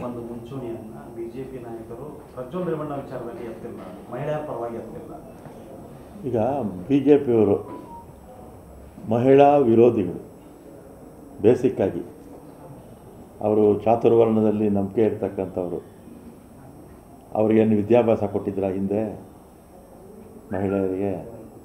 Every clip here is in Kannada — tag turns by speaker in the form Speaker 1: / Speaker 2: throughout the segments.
Speaker 1: ಒಂದು ಮುಂಚೂಣಿಯನ್ನು ಬಿ ಜೆ ಪಿ ನಾಯಕರು ಪ್ರಜ್ವಲ್ ರೇವಣ್ಣ ವಿಚಾರದಲ್ಲಿ ಎತ್ತಿಲ್ಲ ಮಹಿಳೆಯರ ಪರವಾಗಿ ಎತ್ತಿಲ್ಲ
Speaker 2: ಈಗ ಬಿ ಜೆ ಪಿಯವರು ಮಹಿಳಾ ವಿರೋಧಿಗಳು ಬೇಸಿಕ್ಕಾಗಿ ಅವರು ಚಾತುರ್ವರ್ಣದಲ್ಲಿ ನಂಬಿಕೆ ಇರ್ತಕ್ಕಂಥವ್ರು ಅವ್ರಿಗೇನು ವಿದ್ಯಾಭ್ಯಾಸ ಕೊಟ್ಟಿದ್ರ ಹಿಂದೆ ಮಹಿಳೆಯರಿಗೆ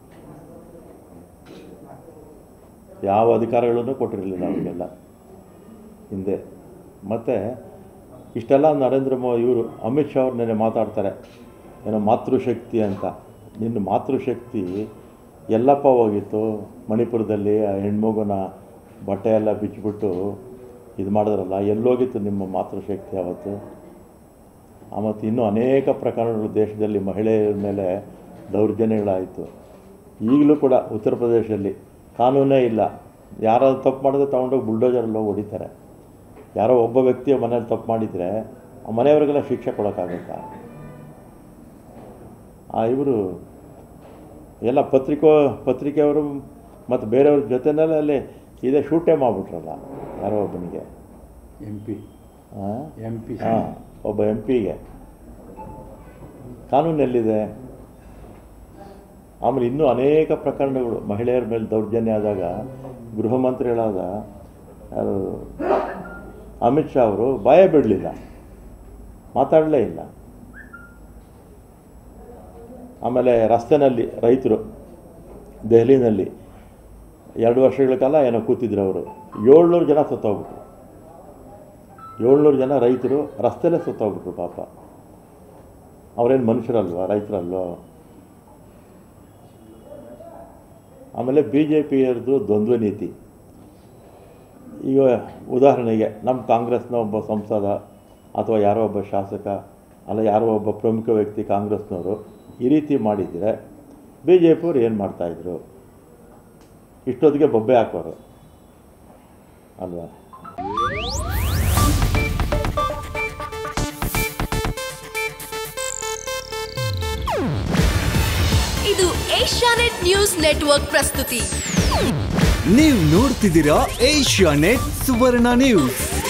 Speaker 2: ಯಾವ ಅಧಿಕಾರಗಳನ್ನು ಕೊಟ್ಟಿರಲಿಲ್ಲ ಅವರಿಗೆಲ್ಲ ಹಿಂದೆ ಮತ್ತು ಇಷ್ಟೆಲ್ಲ ನರೇಂದ್ರ ಮೋದಿ ಇವರು ಅಮಿತ್ ಶಾ ಅವ್ರು ನೆನೆ ಮಾತಾಡ್ತಾರೆ ಏನೋ ಮಾತೃಶಕ್ತಿ ಅಂತ ನಿನ್ನ ಮಾತೃಶಕ್ತಿ ಎಲ್ಲಪ್ಪ ಹೋಗಿತ್ತು ಮಣಿಪುರದಲ್ಲಿ ಆ ಹೆಣ್ಮಗುನ ಬಟ್ಟೆ ಎಲ್ಲ ಬಿಚ್ಚಿಬಿಟ್ಟು ಇದು ಮಾಡಿದ್ರಲ್ಲ ಎಲ್ಲೋಗಿತ್ತು ನಿಮ್ಮ ಮಾತೃಶಕ್ತಿ ಅವತ್ತು ಆ ಮತ್ತು ಇನ್ನೂ ಅನೇಕ ಪ್ರಕರಣಗಳು ದೇಶದಲ್ಲಿ ಮಹಿಳೆಯರ ಮೇಲೆ ದೌರ್ಜನ್ಯಗಳಾಯಿತು ಈಗಲೂ ಕೂಡ ಉತ್ತರ ಪ್ರದೇಶದಲ್ಲಿ ಕಾನೂನೇ ಇಲ್ಲ ಯಾರಾದ್ರು ತಪ್ಪು ಮಾಡಿದ್ರೆ ತೊಗೊಂಡೋಗಿ ಬುಲ್ಡೋಜರಲ್ಲಿ ಹೋಗಿ ಹೊಡಿತಾರೆ ಯಾರೋ ಒಬ್ಬ ವ್ಯಕ್ತಿಯ ಮನೇಲಿ ತಪ್ಪು ಮಾಡಿದರೆ ಆ ಮನೆಯವರಿಗೆಲ್ಲ ಶಿಕ್ಷೆ ಕೊಡೋಕ್ಕಾಗುತ್ತಾ ಆ ಇವರು ಎಲ್ಲ ಪತ್ರಿಕೋ ಪತ್ರಿಕೆಯವರು ಮತ್ತು ಬೇರೆಯವ್ರ ಜೊತೆನಲ್ಲೇ ಅಲ್ಲಿ ಇದೇ ಶೂಟೇ ಮಾಡಿಬಿಟ್ರಲ್ಲ ಯಾರೋ ಒಬ್ಬನಿಗೆ
Speaker 3: ಎಂ ಪಿ
Speaker 2: ಹಾಂ
Speaker 3: ಎಂ ಪಿ
Speaker 2: ಹಾಂ ಒಬ್ಬ ಎಂ ಪಿಗೆ ಕಾನೂನು ಎಲ್ಲಿದೆ ಆಮೇಲೆ ಇನ್ನೂ ಅನೇಕ ಪ್ರಕರಣಗಳು ಮಹಿಳೆಯರ ಮೇಲೆ ದೌರ್ಜನ್ಯ ಆದಾಗ ಗೃಹ ಮಂತ್ರಿಗಳಾದ ಯಾರು ಅಮಿತ್ ಶಾ ಅವರು ಭಯ ಬಿಡಲಿಲ್ಲ ಮಾತಾಡಲೇ ಇಲ್ಲ ಆಮೇಲೆ ರಸ್ತೆನಲ್ಲಿ ರೈತರು ದೆಹಲಿನಲ್ಲಿ ಎರಡು ವರ್ಷಗಳ ಕಾಲ ಏನೋ ಕೂತಿದ್ರು ಅವರು ಏಳ್ನೂರು ಜನ ಸತ್ತೋಗ್ಬಿಟ್ರು ಏಳ್ನೂರು ಜನ ರೈತರು ರಸ್ತೆಲೇ ಸುತ್ತೋಗ್ಬಿಟ್ರು ಪಾಪ ಅವರೇನು ಮನುಷ್ಯರಲ್ವಾ ರೈತರಲ್ವಾ ಆಮೇಲೆ ಬಿ ಜೆ ಪಿಯರದು ದ್ವಂದ್ವ ನೀತಿ ಈಗ ಉದಾಹರಣೆಗೆ ನಮ್ಮ ಕಾಂಗ್ರೆಸ್ನ ಒಬ್ಬ ಸಂಸದ ಅಥವಾ ಯಾರೋ ಒಬ್ಬ ಶಾಸಕ ಅಲ್ಲ ಯಾರೋ ಒಬ್ಬ ಪ್ರಮುಖ ವ್ಯಕ್ತಿ ಕಾಂಗ್ರೆಸ್ನವರು ಈ ರೀತಿ ಮಾಡಿದರೆ ಬಿ ಜೆ ಪಿಯವ್ರು ಏನು ಮಾಡ್ತಾಯಿದ್ರು ಇಷ್ಟೊತ್ತಿಗೆ ಬೊಬ್ಬೆ ಹಾಕೋರು ಅಲ್ವಾ
Speaker 4: ಇದು ಏಷ್ಯಾನೆಟ್ ನ್ಯೂಸ್ ನೆಟ್ವರ್ಕ್ ಪ್ರಸ್ತುತಿ
Speaker 5: ನೀವು ನೋಡ್ತಿದ್ದೀರಾ ಏಷ್ಯಾ ನೆಟ್ ಸುವರ್ಣ ನ್ಯೂಸ್